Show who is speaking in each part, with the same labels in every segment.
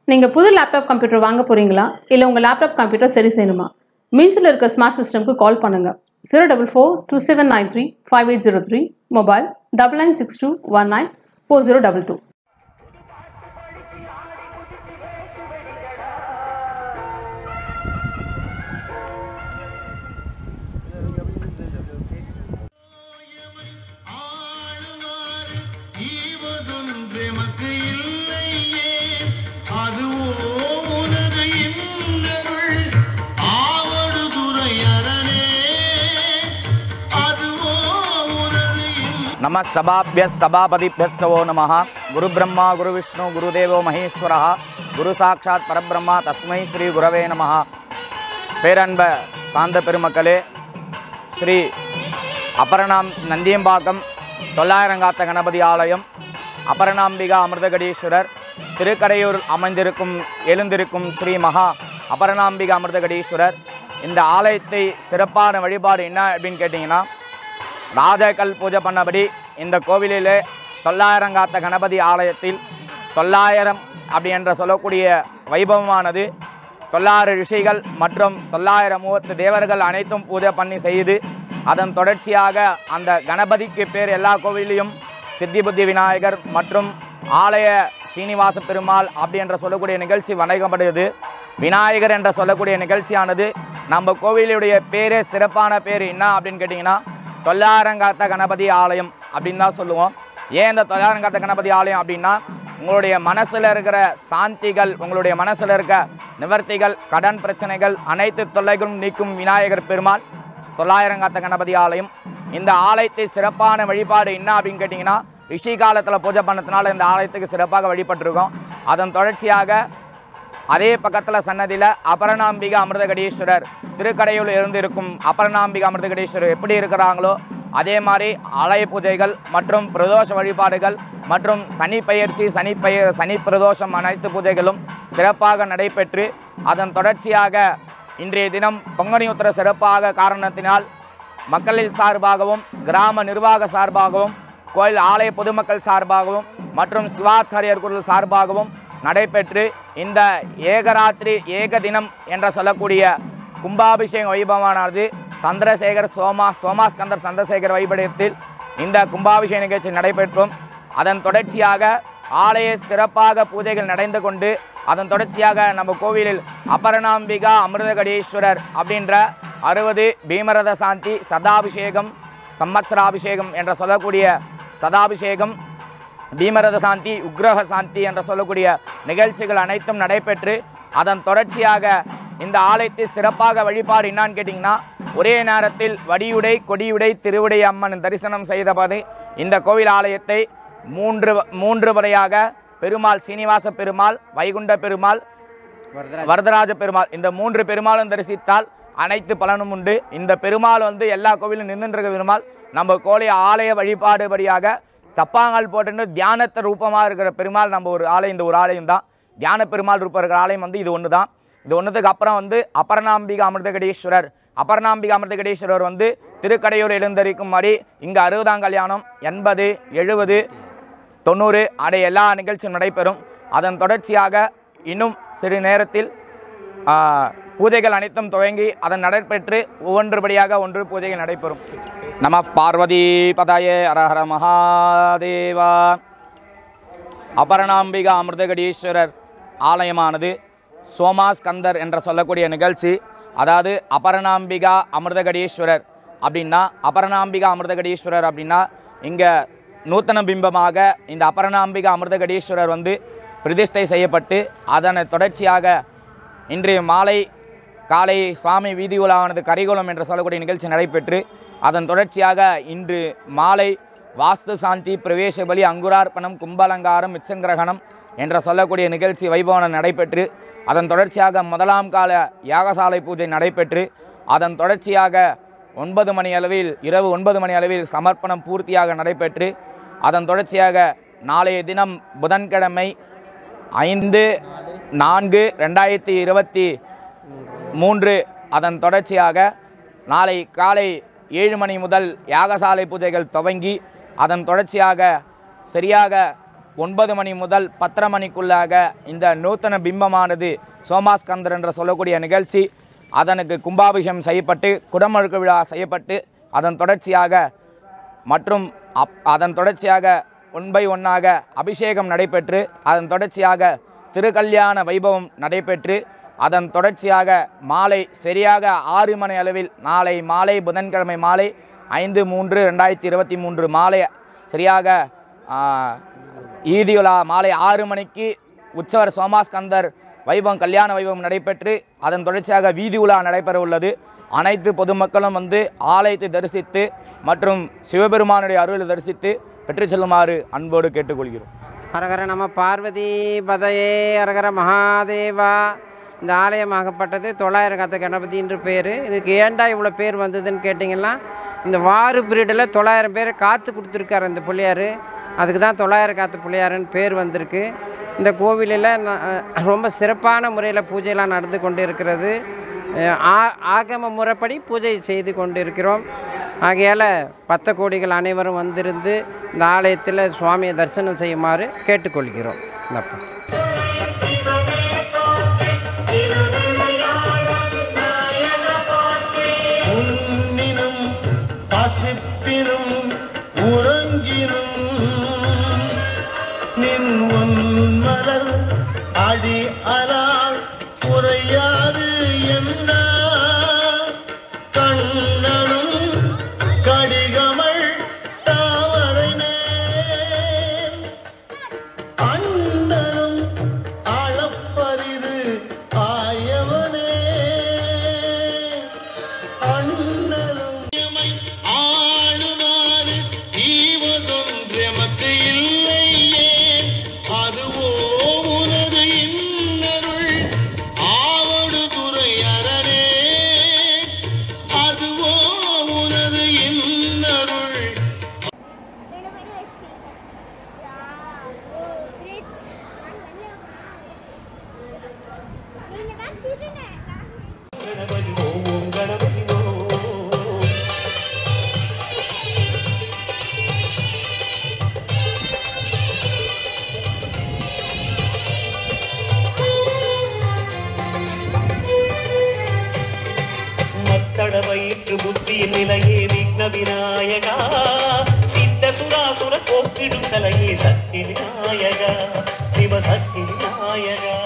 Speaker 1: நீங்கள் புது laptop computer வாங்க போகிறீங்களா இல்லை உங்கள் லேப்டாப் கம்ப்யூட்டர் சரி செய்யணுமா மீன்ஸில் இருக்க ஸ்மார்ட் சிஸ்டம்க்கு கால் பண்ணுங்கள் zero double four two seven nine three five eight zero three mobile double nine six two one nine four zero double two
Speaker 2: ஆளுவார் ஈவதொன்றெமக்கு இல்லையே அதுவோ உனது இன்னருள் ஆவடுதுறை அரணே அதுவோ உனது இன்
Speaker 3: నమ సభాభ్య సభాపతిభ్యస్తవో నమ గురు బ్రహ్మ గురు విష్ణు గురుదేవో మహేశ్వర குரு சாட்சாத் பரபிரம்மா தஸ்மை ஸ்ரீ குரவே நம பேரன்ப சாந்த பெருமக்களே ஸ்ரீ அபரணாம் நந்தியம்பாக்கம் தொள்ளாயிரங்காத்த கணபதி ஆலயம் அபரணாம்பிகா அமிர்தகடீஸ்வரர் திருக்கடையூர் அமைந்திருக்கும் எழுந்திருக்கும் ஸ்ரீ மகா அபரணாம்பிகா அமிர்தகடீஸ்வரர் இந்த ஆலயத்தை சிறப்பான வழிபாடு என்ன அப்படின்னு கேட்டிங்கன்னா ராஜாக்கள் பூஜை பண்ணபடி இந்த கோவிலிலே தொள்ளாயிரங்காத்த கணபதி ஆலயத்தில் தொள்ளாயிரம் அப்படி என்ற சொல்லக்கூடிய வைபவமானது தொள்ளாயிரம் ரிஷிகள் மற்றும் தொள்ளாயிரம் மூவத்து தேவர்கள் அனைத்தும் பூஜை பண்ணி செய்து அதன் தொடர்ச்சியாக அந்த கணபதிக்கு பேர் எல்லா கோவிலையும் சித்தி புத்தி விநாயகர் மற்றும் ஆலய சீனிவாச பெருமாள் அப்படி என்ற சொல்லக்கூடிய நிகழ்ச்சி வணங்கப்படுகிறது விநாயகர் என்ற சொல்லக்கூடிய நிகழ்ச்சியானது நம்ம கோவிலுடைய பேரே சிறப்பான பேர் என்ன அப்படின்னு கேட்டிங்கன்னா தொள்ளாயிரங்காத்த கணபதி ஆலயம் அப்படின்னு தான் சொல்லுவோம் ஏன் இந்த தொள்ளாயிரங்காத்த கணபதி ஆலயம் அப்படின்னா உங்களுடைய மனசில் இருக்கிற சாந்திகள் உங்களுடைய மனசில் இருக்க நிவர்த்திகள் கடன் பிரச்சனைகள் அனைத்து தொல்லைகளும் நீக்கும் விநாயகர் பெருமாள் தொள்ளாயிரங்காத்த கணபதி ஆலயம் இந்த ஆலயத்தை சிறப்பான வழிபாடு என்ன அப்படின்னு கேட்டிங்கன்னா ரிஷி காலத்தில் பூஜை பண்ணதுனால இந்த ஆலயத்துக்கு சிறப்பாக வழிபட்டிருக்கோம் அதன் தொடர்ச்சியாக அதே பக்கத்தில் சன்னதியில் அபரணாம்பிகா அமிர்தகடீஸ்வரர் திருக்கடையூர் இருந்து இருக்கும் அபரணாம்பிகா அமிர்தகடீஸ்வரர் எப்படி இருக்கிறாங்களோ அதே மாதிரி ஆலய பூஜைகள் மற்றும் பிரதோஷ வழிபாடுகள் மற்றும் சனி பயிற்சி சனி பய சனி பிரதோஷம் அனைத்து பூஜைகளும் சிறப்பாக நடைபெற்று அதன் தொடர்ச்சியாக இன்றைய தினம் பொங்கனி உத்திர சிறப்பாக காரணத்தினால் மக்களின் சார்பாகவும் கிராம நிர்வாக சார்பாகவும் கோயில் ஆலய பொதுமக்கள் சார்பாகவும் மற்றும் சிவாச்சாரியர் குரல் சார்பாகவும் நடைபெற்று இந்த ஏகராத்திரி ஏக தினம் என்ற சொல்லக்கூடிய கும்பாபிஷேக வைபவமானது சந்திரசேகர் சோமா சோமாஸ்கந்தர் சந்திரசேகர் வைபவத்தில் இந்த கும்பாபிஷேக நிகழ்ச்சி நடைபெற்றும் அதன் தொடர்ச்சியாக ஆலய சிறப்பாக பூஜைகள் நடந்து கொண்டு அதன் தொடர்ச்சியாக நம்ம கோவிலில் அபரணாம்பிகா அமிர்தகடீஸ்வரர் அப்படின்ற அறுபது பீமரத சாந்தி சதாபிஷேகம் சம்மத்சராபிஷேகம் என்ற சொல்லக்கூடிய சதாபிஷேகம் பீமரத சாந்தி உக்ரக சாந்தி என்று சொல்லக்கூடிய நிகழ்ச்சிகள் அனைத்தும் நடைபெற்று அதன் தொடர்ச்சியாக இந்த ஆலயத்தை சிறப்பாக வழிபாடு என்னான்னு கேட்டிங்கன்னா ஒரே நேரத்தில் வடியுடை கொடியுடை திருவுடை அம்மன் தரிசனம் செய்தபடி இந்த கோவில் ஆலயத்தை மூன்று மூன்று முறையாக பெருமாள் சீனிவாச பெருமாள் வைகுண்ட பெருமாள் வரதராஜ பெருமாள் இந்த மூன்று பெருமாளும் தரிசித்தால் அனைத்து பலனும் உண்டு இந்த பெருமாள் வந்து எல்லா கோவிலும் நின்றுருக்க பெருமாள் நம்ம கோழி ஆலய வழிபாடுபடியாக தப்பாங்கால் போட்டுன்னு தியானத்தை ரூபமாக இருக்கிற பெருமாள் நம்ம ஒரு ஆலயம் இந்த ஒரு ஆலயம் தான் தியான பெருமாள் ரூபம் இருக்கிற ஆலயம் வந்து இது ஒன்று தான் இது ஒன்றுத்துக்கு அப்புறம் வந்து அபர்ணாம்பிகா அமிர்தகடீஸ்வரர் அபர்ணாம்பிகா அமிர்தகடீஸ்வரர் வந்து திருக்கடையூர் எழுந்தரிக்கும் மாதிரி இங்கே அறுபதாம் கல்யாணம் எண்பது எழுபது தொண்ணூறு அடைய எல்லா நிகழ்ச்சியும் நடைபெறும் அதன் தொடர்ச்சியாக இன்னும் சிறு நேரத்தில் ஆ, பூஜைகள் அனைத்தும் துவங்கி அதன் நடைபெற்று ஒவ்வொன்றுபடியாக ஒன்று பூஜைகள் நடைபெறும் நம பார்வதி பதாயே அரஹர மகாதேவா அபரணாம்பிகா அமிர்தகடீஸ்வரர் ஆலயமானது சோமாஸ்கந்தர் என்ற சொல்லக்கூடிய நிகழ்ச்சி அதாவது அபரணாம்பிகா அமிர்தகடீஸ்வரர் அப்படின்னா அபரணாம்பிகா அமிர்தகடீஸ்வரர் அப்படின்னா இங்கே நூத்தன பிம்பமாக இந்த அபரணாம்பிகா அமிர்தகடீஸ்வரர் வந்து பிரதிஷ்டை செய்யப்பட்டு அதனை தொடர்ச்சியாக இன்றைய மாலை காலை சுவாமி வீதி உலாவானது கரிகுலம் என்று சொல்லக்கூடிய நிகழ்ச்சி நடைபெற்று அதன் தொடர்ச்சியாக இன்று மாலை வாஸ்து சாந்தி பிரவேச பலி அங்குரார்ப்பணம் கும்பலங்காரம் மிச்சங்கிரகணம் என்ற சொல்லக்கூடிய நிகழ்ச்சி வைபவனம் நடைபெற்று அதன் தொடர்ச்சியாக முதலாம் கால யாகசாலை பூஜை நடைபெற்று அதன் தொடர்ச்சியாக ஒன்பது மணி அளவில் இரவு ஒன்பது மணி அளவில் சமர்ப்பணம் பூர்த்தியாக நடைபெற்று அதன் தொடர்ச்சியாக நாளைய தினம் புதன்கிழமை ஐந்து நான்கு ரெண்டாயிரத்தி இருபத்தி மூன்று அதன் தொடர்ச்சியாக நாளை காலை ஏழு மணி முதல் யாகசாலை பூஜைகள் துவங்கி அதன் தொடர்ச்சியாக சரியாக ஒன்பது மணி முதல் பத்தரை மணிக்குள்ளாக இந்த நூத்தன பிம்பமானது சோமாஸ்கந்தர் என்று சொல்லக்கூடிய நிகழ்ச்சி அதனுக்கு கும்பாபிஷேகம் செய்யப்பட்டு குடமுழுக்கு விழா செய்யப்பட்டு அதன் தொடர்ச்சியாக மற்றும் அப் அதன் தொடர்ச்சியாக ஒன் பை ஒன்னாக அபிஷேகம் நடைபெற்று அதன் தொடர்ச்சியாக திருக்கல்யாண வைபவம் நடைபெற்று அதன் தொடர்ச்சியாக மாலை சரியாக ஆறு மணி அளவில் நாளை மாலை புதன்கிழமை மாலை ஐந்து மூன்று ரெண்டாயிரத்தி இருபத்தி மூன்று மாலை சரியாக ஆ, ஈதியுலா மாலை ஆறு மணிக்கு உற்சவர் சோமாஸ்கந்தர் வைபவம் கல்யாண வைபவம் நடைபெற்று அதன் தொடர்ச்சியாக வீதி உலா நடைபெற உள்ளது அனைத்து பொதுமக்களும் வந்து ஆலயத்தை தரிசித்து மற்றும் சிவபெருமானுடைய அருளை தரிசித்து பெற்று செல்லுமாறு அன்போடு கேட்டுக்கொள்கிறோம்
Speaker 4: ஹரஹர நம பார்வதி பதையே ஹரஹர மகாதேவா இந்த ஆலயம் ஆகப்பட்டது தொள்ளாயிரம் காத்த கணபதி என்று பேர் இதுக்கு ஏன்டா இவ்வளோ பேர் வந்ததுன்னு கேட்டிங்கன்னா இந்த வாறு பீரியடில் தொள்ளாயிரம் பேரை காத்து கொடுத்துருக்காரு இந்த பிள்ளையார் அதுக்கு தான் தொள்ளாயிரம் காத்து பிள்ளையாருன்னு பேர் வந்திருக்கு இந்த கோவிலில் ந- ரொம்ப சிறப்பான முறையில் பூஜையெல்லாம் நடந்து கொண்டு இருக்கிறது அஹ் ஆ- ஆகம முறைப்படி பூஜை செய்து கொண்டு இருக்கிறோம் ஆகையால் பத்த கோடிகள் அனைவரும் வந்திருந்து இந்த ஆலயத்தில் சுவாமியை தரிசனம் செய்யுமாறு கேட்டுக்கொள்கிறோம் இந்தப்பா.
Speaker 2: உண்ணினும் பசிப்பினும் உறங்கினும் நின் உன்மலர் அடி அலால் குறையாது என்ன கண்ணனும் கடிகமள் தாமரை மேல் அண்ணனும் அளப்பரிது ஆயவனே அண்ணலும் எமை ஆளுமாறு ஈவதொன்றெமக்கு இல்லையே அதுவோ உனது இன்னருள் ஆவடு துறை அரணே அதுவோ உனது இன்னருள் கணபதி ஓம் கணபதி ஓம் மத்தட வயிற்று புத்தியின் நிலையே விக்ன விநாயகா சித்த சுராசுர போக்கிடும் கலையே சக்தி விநாயகா சிவசக்தி விநாயகா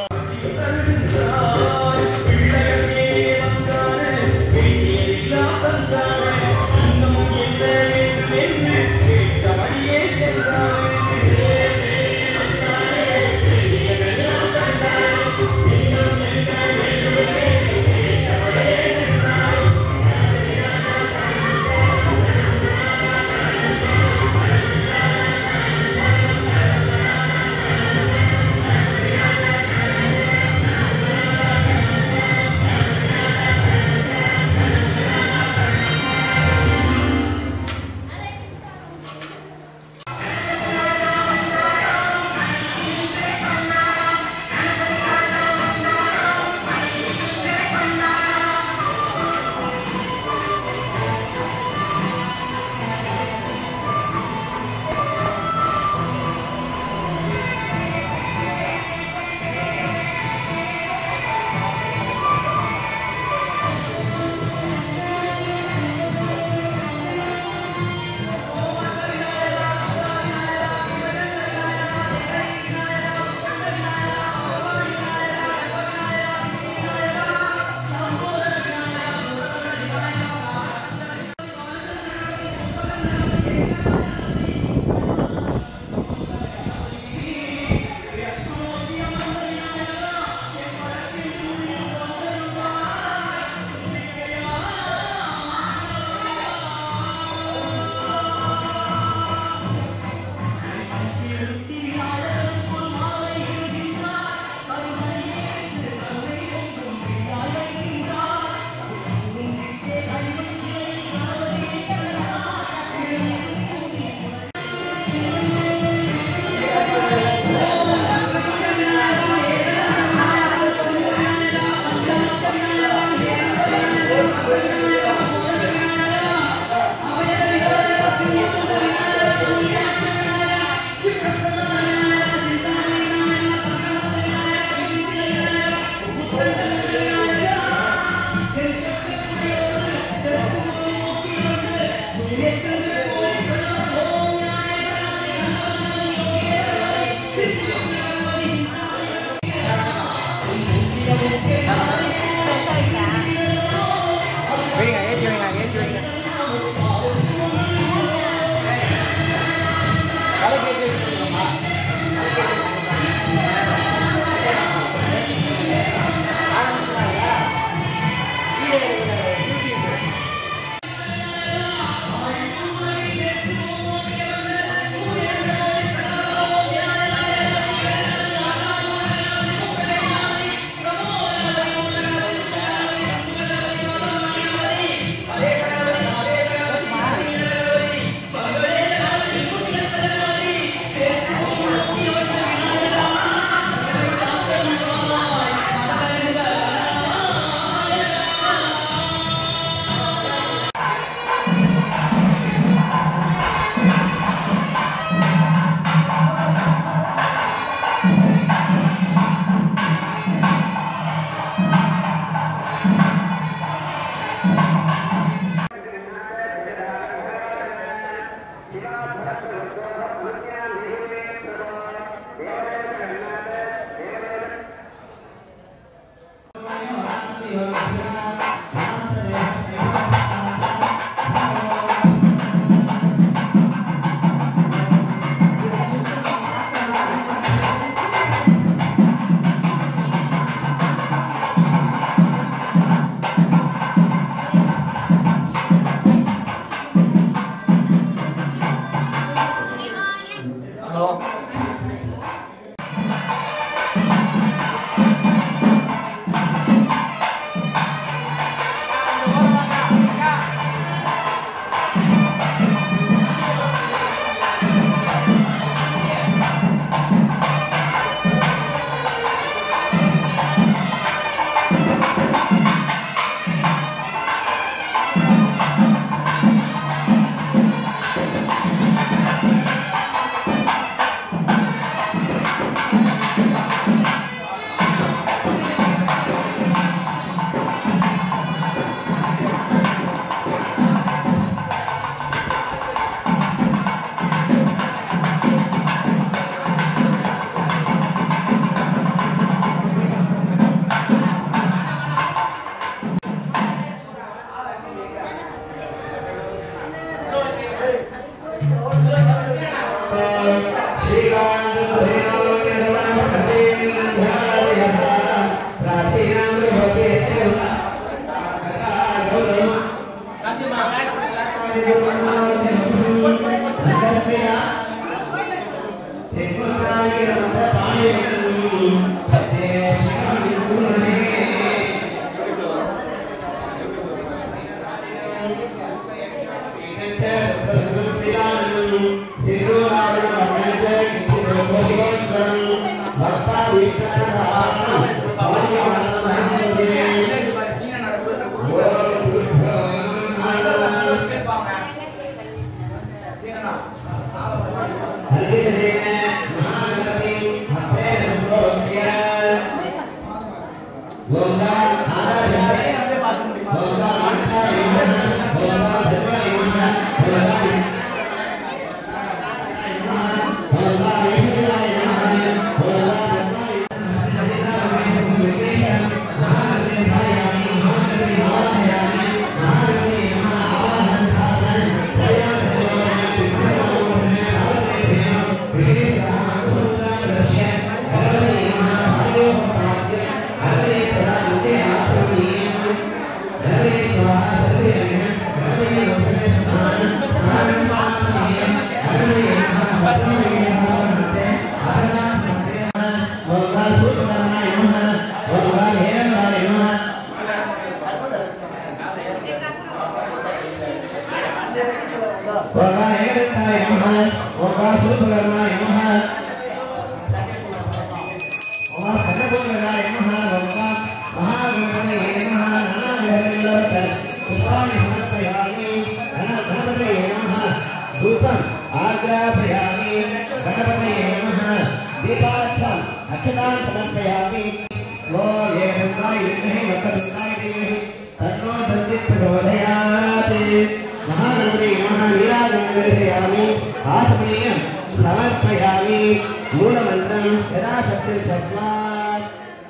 Speaker 5: आग्रापयामि गणपतये नमः दीपार्थम् अक्षतान् समर्पयामि वो ये गङ्गाय विद्महे वक्रतुण्डाय धीमहि तन्नो दन्तिः प्रचोदयात् महागणपतये नमः नीलागङ्गर्पयामि आसमनीयं समर्पयामि मूलमन्त्रं यदा शक्तिर्भद्वात्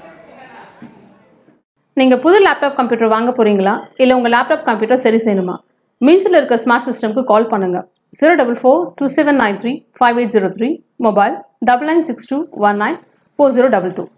Speaker 1: நீங்கள் புது லேப்டாப் கம்ப்யூட்டர் வாங்க போகிறீங்களா இல்லை உங்கள் லேப்டாப் கம்ப்யூட்டர் சரி செய்யணுமா மீன்ஸில் இருக்க ஸ்மார்ட் சிஸ்டம்க்கு கால் பண்ணுங்கள் zero double four two seven nine three five eight zero three mobile double nine six two one nine four zero double two